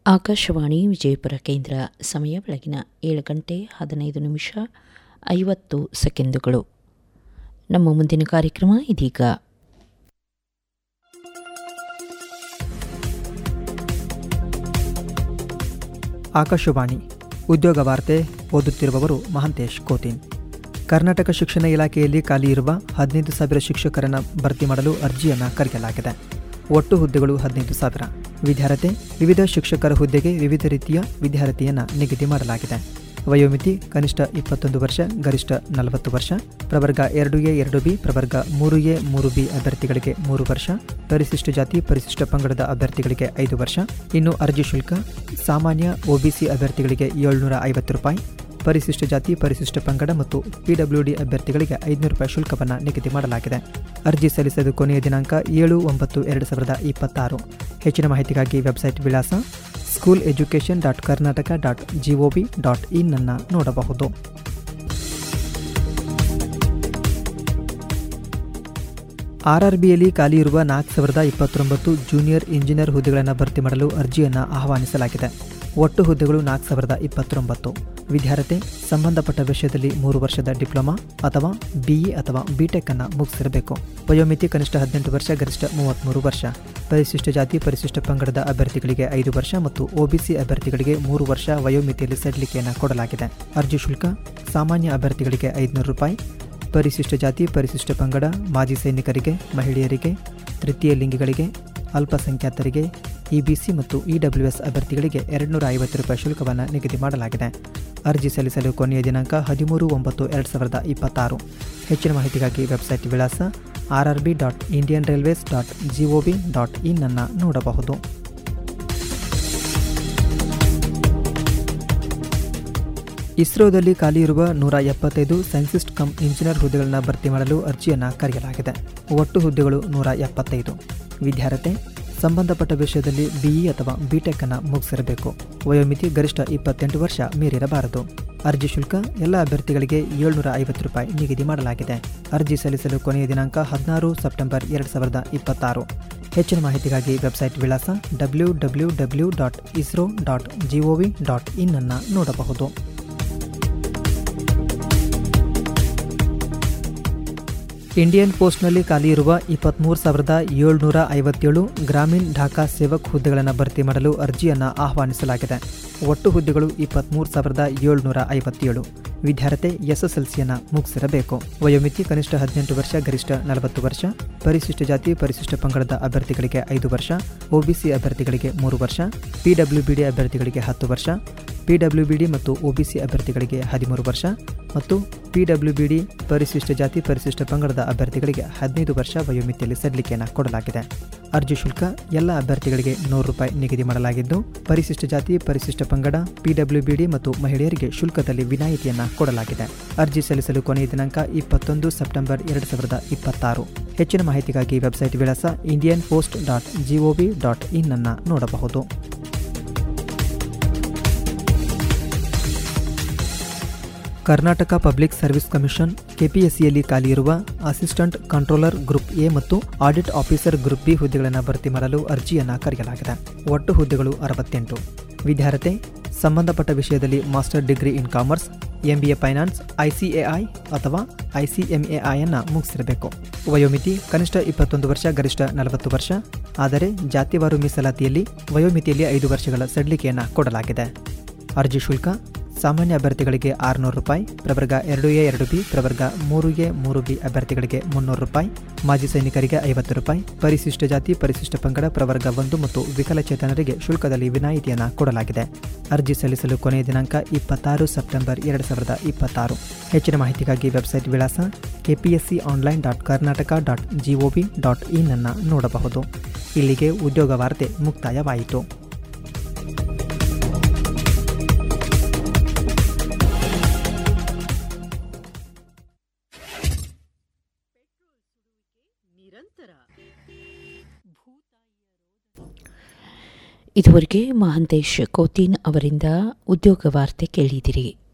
ಆಕಾಶವಾಣಿ ವಿಜಯಪುರ ಕೇಂದ್ರ ಸಮಯ ಬೆಳಗಿನ ಏಳು ಗಂಟೆ ಹದಿನೈದು ನಿಮಿಷ ಐವತ್ತು ಸೆಕೆಂಡುಗಳು ನಮ್ಮ ಮುಂದಿನ ಕಾರ್ಯಕ್ರಮ ಇದೀಗ ಆಕಾಶವಾಣಿ ಉದ್ಯೋಗ ವಾರ್ತೆ ಓದುತ್ತಿರುವವರು ಮಹಾಂತೇಶ್ ಕೋತಿನ್ ಕರ್ನಾಟಕ ಶಿಕ್ಷಣ ಇಲಾಖೆಯಲ್ಲಿ ಖಾಲಿ ಇರುವ ಹದಿನೈದು ಸಾವಿರ ಶಿಕ್ಷಕರನ್ನು ಭರ್ತಿ ಮಾಡಲು ಅರ್ಜಿಯನ್ನು ಕರೆಯಲಾಗಿದೆ ಒಟ್ಟು ಹುದ್ದೆಗಳು ಹದಿನೈದು ಸಾವಿರ ವಿದ್ಯಾರ್ಥಿ ವಿವಿಧ ಶಿಕ್ಷಕರ ಹುದ್ದೆಗೆ ವಿವಿಧ ರೀತಿಯ ವಿದ್ಯಾರ್ಥಿಯನ್ನು ನಿಗದಿ ಮಾಡಲಾಗಿದೆ ವಯೋಮಿತಿ ಕನಿಷ್ಠ ಇಪ್ಪತ್ತೊಂದು ವರ್ಷ ಗರಿಷ್ಠ ನಲವತ್ತು ವರ್ಷ ಪ್ರವರ್ಗ ಎರಡು ಎ ಎರಡು ಬಿ ಪ್ರವರ್ಗ ಮೂರು ಎ ಮೂರು ಬಿ ಅಭ್ಯರ್ಥಿಗಳಿಗೆ ಮೂರು ವರ್ಷ ಪರಿಶಿಷ್ಟ ಜಾತಿ ಪರಿಶಿಷ್ಟ ಪಂಗಡದ ಅಭ್ಯರ್ಥಿಗಳಿಗೆ ಐದು ವರ್ಷ ಇನ್ನು ಅರ್ಜಿ ಶುಲ್ಕ ಸಾಮಾನ್ಯ ಒಬಿಸಿ ಅಭ್ಯರ್ಥಿಗಳಿಗೆ ಏಳ್ನೂರ ಐವತ್ತು ರೂಪಾಯಿ ಪರಿಶಿಷ್ಟ ಜಾತಿ ಪರಿಶಿಷ್ಟ ಪಂಗಡ ಮತ್ತು ಪಿಡಬ್ಲ್ಯೂಡಿ ಅಭ್ಯರ್ಥಿಗಳಿಗೆ ಐದುನೂರು ರೂಪಾಯಿ ಶುಲ್ಕವನ್ನು ನಿಗದಿ ಮಾಡಲಾಗಿದೆ ಅರ್ಜಿ ಸಲ್ಲಿಸಲು ಕೊನೆಯ ದಿನಾಂಕ ಏಳು ಒಂಬತ್ತು ಎರಡು ಸಾವಿರದ ಇಪ್ಪತ್ತಾರು ಹೆಚ್ಚಿನ ಮಾಹಿತಿಗಾಗಿ ವೆಬ್ಸೈಟ್ ವಿಳಾಸ school education dot Karnataka dot G O V dot in ಅನ್ನು ನೋಡಬಹುದು ಆರ್ಆರ್ಬಿಯಲ್ಲಿ ಖಾಲಿ ಇರುವ ನಾಲ್ಕು ಸಾವಿರದ ಇಪ್ಪತ್ತೊಂಬತ್ತು ಜೂನಿಯರ್ ಇಂಜಿನಿಯರ್ ಹುದ್ದೆಗಳನ್ನು ಭರ್ತಿ ಮಾಡಲು ಅರ್ಜಿಯನ್ನು ಆಹ್ವಾನಿಸಲಾಗಿದೆ ಒಟ್ಟು ಹುದ್ದೆಗಳು ನಾಲ್ಕು ಸಾವಿರದ ಇಪ್ಪತ್ತೊಂಬತ್ತು ವಿದ್ಯಾರ್ಥಿ ಸಂಬಂಧಪಟ್ಟ ವಿಷಯದಲ್ಲಿ ಮೂರು ವರ್ಷದ ಡಿಪ್ಲೊಮಾ ಅಥವಾ ಬಿಇ ಅಥವಾ ಬಿಟೆಕ್ ಅನ್ನು ಮುಗಿಸಿರಬೇಕು ವಯೋಮಿತಿ ಕನಿಷ್ಠ ಹದಿನೆಂಟು ವರ್ಷ ಗರಿಷ್ಠ ಮೂವತ್ತ್ಮೂರು ವರ್ಷ ಪರಿಶಿಷ್ಟ ಜಾತಿ ಪರಿಶಿಷ್ಟ ಪಂಗಡದ ಅಭ್ಯರ್ಥಿಗಳಿಗೆ ಐದು ವರ್ಷ ಮತ್ತು ಒಬಿಸಿ ಅಭ್ಯರ್ಥಿಗಳಿಗೆ ಮೂರು ವರ್ಷ ವಯೋಮಿತಿಯಲ್ಲಿ ಸಡಿಲಿಕೆಯನ್ನು ಕೊಡಲಾಗಿದೆ ಅರ್ಜಿ ಶುಲ್ಕ ಸಾಮಾನ್ಯ ಅಭ್ಯರ್ಥಿಗಳಿಗೆ ಐದುನೂರು ರೂಪಾಯಿ ಪರಿಶಿಷ್ಟ ಜಾತಿ ಪರಿಶಿಷ್ಟ ಪಂಗಡ ಮಾಜಿ ಸೈನಿಕರಿಗೆ ಮಹಿಳೆಯರಿಗೆ ತೃತೀಯ ಲಿಂಗಿಗಳಿಗೆ ಅಲ್ಪಸಂಖ್ಯಾತರಿಗೆ ಇಬಿಸಿ ಮತ್ತು ಇಡಬ್ಲ್ಯೂಎಸ್ ಅಭ್ಯರ್ಥಿಗಳಿಗೆ ಎರಡುನೂರ ಐವತ್ತು ರೂಪಾಯಿ ಶುಲ್ಕವನ್ನು ನಿಗದಿ ಮಾಡಲಾಗಿದೆ ಅರ್ಜಿ ಸಲ್ಲಿಸಲು ಕೊನೆಯ ದಿನಾಂಕ ಹದಿಮೂರು ಒಂಬತ್ತು ಎರಡು ಸಾವಿರದ ಇಪ್ಪತ್ತಾರು ಹೆಚ್ಚಿನ ಮಾಹಿತಿಗಾಗಿ ವೆಬ್ಸೈಟ್ ವಿಳಾಸ R R B dot Indian railways dot G O V dot in ಅನ್ನು ನೋಡಬಹುದು ಇಸ್ರೋದಲ್ಲಿ ಖಾಲಿ ಇರುವ ನೂರ ಎಪ್ಪತ್ತೈದು ಸೈನ್ಸಿಸ್ಟ್ ಕಮ್ ಇಂಜಿನಿಯರ್ ಹುದ್ದೆಗಳನ್ನು ಭರ್ತಿ ಮಾಡಲು ಅರ್ಜಿಯನ್ನು ಕರೆಯಲಾಗಿದೆ ಒಟ್ಟು ಹುದ್ದೆಗಳು ನೂರ ಎಪ್ಪತ್ತೈದು ವಿದ್ಯಾರ್ಥಿ ಸಂಬಂಧಪಟ್ಟ ವಿಷಯದಲ್ಲಿ ಬಿಇ ಅಥವಾ ಬಿಟೆಕ್ ಅನ್ನು ಮುಗಿಸಿರಬೇಕು ವಯೋಮಿತಿ ಗರಿಷ್ಠ ಇಪ್ಪತ್ತೆಂಟು ವರ್ಷ ಮೀರಿರಬಾರದು ಅರ್ಜಿ ಶುಲ್ಕ ಎಲ್ಲ ಅಭ್ಯರ್ಥಿಗಳಿಗೆ ಏಳ್ನೂರ ಐವತ್ತು ರೂಪಾಯಿ ನಿಗದಿ ಮಾಡಲಾಗಿದೆ ಅರ್ಜಿ ಸಲ್ಲಿಸಲು ಕೊನೆಯ ದಿನಾಂಕ ಹದಿನಾರು ಸೆಪ್ಟೆಂಬರ್ ಎರಡು ಸಾವಿರದ ಇಪ್ಪತ್ತಾರು ಹೆಚ್ಚಿನ ಮಾಹಿತಿಗಾಗಿ ವೆಬ್ಸೈಟ್ ವಿಳಾಸ W W W dot ISRO dot G O V dot in ಅನ್ನು ನೋಡಬಹುದು ಇಂಡಿಯನ್ ಪೋಸ್ಟ್ನಲ್ಲಿ ಖಾಲಿ ಇರುವ ಇಪ್ಪತ್ತ್ಮೂರು ಸಾವಿರದ ಏಳ್ನೂರ ಐವತ್ತೇಳು ಗ್ರಾಮೀಣ್ ಢಾಕಾ ಸೇವಕ್ ಹುದ್ದೆಗಳನ್ನು ಭರ್ತಿ ಮಾಡಲು ಅರ್ಜಿಯನ್ನು ಆಹ್ವಾನಿಸಲಾಗಿದೆ ಒಟ್ಟು ಹುದ್ದೆಗಳು ಇಪ್ಪತ್ತ್ಮೂರು ಸಾವಿರದ ಏಳ್ನೂರ ಐವತ್ತೇಳು ವಿದ್ಯಾರ್ಥಿ ಎಸ್ಎಸ್ಎಲ್ಸಿಯನ್ನು ಮುಗಿಸಿರಬೇಕು ವಯೋಮಿತಿ ಕನಿಷ್ಠ ಹದಿನೆಂಟು ವರ್ಷ ಗರಿಷ್ಠ ನಲವತ್ತು ವರ್ಷ ಪರಿಶಿಷ್ಟ ಜಾತಿ ಪರಿಶಿಷ್ಟ ಪಂಗಡದ ಅಭ್ಯರ್ಥಿಗಳಿಗೆ ಐದು ವರ್ಷ ಒಬಿಸಿ ಅಭ್ಯರ್ಥಿಗಳಿಗೆ ಮೂರು ವರ್ಷ ಪಿಡಬ್ಲ್ಯೂಬಿಡಿ ಅಭ್ಯರ್ಥಿಗಳಿಗೆ ಹತ್ತು ವರ್ಷ ಪಿಡಬ್ಲ್ಯೂಬಿಡಿ ಮತ್ತು ಒಬಿಸಿ ಅಭ್ಯರ್ಥಿಗಳಿಗೆ ಹದಿಮೂರು ವರ್ಷ ಮತ್ತು ಪಿಡಬ್ಲ್ಯೂಬಿಡಿ ಪರಿಶಿಷ್ಟ ಜಾತಿ ಪರಿಶಿಷ್ಟ ಪಂಗಡದ ಅಭ್ಯರ್ಥಿಗಳಿಗೆ ಹದಿನೈದು ವರ್ಷ ವಯೋಮಿತಿಯಲ್ಲಿ ಸಡಿಲಿಕೆಯನ್ನು ಕೊಡಲಾಗಿದೆ ಅರ್ಜಿ ಶುಲ್ಕ ಎಲ್ಲ ಅಭ್ಯರ್ಥಿಗಳಿಗೆ ನೂರು ರೂಪಾಯಿ ನಿಗದಿ ಮಾಡಲಾಗಿದ್ದು ಪರಿಶಿಷ್ಟ ಜಾತಿ ಪರಿಶಿಷ್ಟ ಪಂಗಡ ಪಿಡಬ್ಲ್ಯೂಬಿಡಿ ಮತ್ತು ಮಹಿಳೆಯರಿಗೆ ಶುಲ್ಕದಲ್ಲಿ ವಿನಾಯಿತಿಯನ್ನು ಕೊಡಲಾಗಿದೆ ಅರ್ಜಿ ಸಲ್ಲಿಸಲು ಕೊನೆಯ ದಿನಾಂಕ ಇಪ್ಪತ್ತೊಂದು ಸೆಪ್ಟೆಂಬರ್ ಎರಡು ಸಾವಿರದ ಇಪ್ಪತ್ತಾರು ಹೆಚ್ಚಿನ ಮಾಹಿತಿಗಾಗಿ ವೆಬ್ಸೈಟ್ ವಿಳಾಸ Indian post dot G O V dot in ಅನ್ನು ನೋಡಬಹುದು ಕರ್ನಾಟಕ ಪಬ್ಲಿಕ್ ಸರ್ವಿಸ್ ಕಮಿಷನ್ ಕೆಪಿಎಸ್ಸಿಯಲ್ಲಿ ಖಾಲಿ ಇರುವ ಅಸಿಸ್ಟೆಂಟ್ ಕಂಟ್ರೋಲರ್ ಗ್ರೂಪ್ ಎ ಮತ್ತು ಆಡಿಟ್ ಆಫೀಸರ್ ಗ್ರೂಪ್ ಬಿ ಹುದ್ದೆಗಳನ್ನು ಭರ್ತಿ ಮಾಡಲು ಅರ್ಜಿಯನ್ನು ಕರೆಯಲಾಗಿದೆ ಒಟ್ಟು ಹುದ್ದೆಗಳು ಅರವತ್ತೆಂಟು ವಿದ್ಯಾರ್ಥಿ ಸಂಬಂಧಪಟ್ಟ ವಿಷಯದಲ್ಲಿ master degree in commerce MBA finance ICAI ಅಥವಾ ಐಸಿಎಂಎಐ ಅನ್ನು ಮುಗಿಸಿರಬೇಕು ವಯೋಮಿತಿ ಕನಿಷ್ಠ ಇಪ್ಪತ್ತೊಂದು ವರ್ಷ ಗರಿಷ್ಠ ನಲವತ್ತು ವರ್ಷ ಆದರೆ ಜಾತಿವಾರು ಮೀಸಲಾತಿಯಲ್ಲಿ ವಯೋಮಿತಿಯಲ್ಲಿ ಐದು ವರ್ಷಗಳ ಸಡಿಲಿಕೆಯನ್ನು ಕೊಡಲಾಗಿದೆ ಅರ್ಜಿ ಶುಲ್ಕ ಸಾಮಾನ್ಯ ಅಭ್ಯರ್ಥಿಗಳಿಗೆ ಆರುನೂರು ರೂಪಾಯಿ ಪ್ರವರ್ಗ ಎರಡು ಎ ಎರಡು ಬಿ ಪ್ರವರ್ಗ ಮೂರು ಎ ಮೂರು ಬಿ ಅಭ್ಯರ್ಥಿಗಳಿಗೆ ಮುನ್ನೂರು ರೂಪಾಯಿ ಮಾಜಿ ಸೈನಿಕರಿಗೆ ಐವತ್ತು ರೂಪಾಯಿ ಪರಿಶಿಷ್ಟ ಜಾತಿ ಪರಿಶಿಷ್ಟ ಪಂಗಡ ಪ್ರವರ್ಗ ಒಂದು ಮತ್ತು ವಿಕಲಚೇತನರಿಗೆ ಶುಲ್ಕದಲ್ಲಿ ವಿನಾಯಿತಿಯನ್ನು ಕೊಡಲಾಗಿದೆ ಅರ್ಜಿ ಸಲ್ಲಿಸಲು ಕೊನೆಯ ದಿನಾಂಕ ಇಪ್ಪತ್ತಾರು ಸೆಪ್ಟೆಂಬರ್ ಎರಡು ಸಾವಿರದ ಇಪ್ಪತ್ತಾರು ಹೆಚ್ಚಿನ ಮಾಹಿತಿಗಾಗಿ ವೆಬ್ಸೈಟ್ ವಿಳಾಸ KPSC online dot Karnataka dot G O V dot in ಅನ್ನು ನೋಡಬಹುದು ಇಲ್ಲಿಗೆ ಉದ್ಯೋಗ ವಾರ್ತೆ ಮುಕ್ತಾಯವಾಯಿತು ಇದುವರೆಗೆ ಮಹಾಂತೇಶ್ ಕೋತಿನ್ ಅವರಿಂದ ಉದ್ಯೋಗ ವಾರ್ತೆ ಕೇಳಿದಿರಿ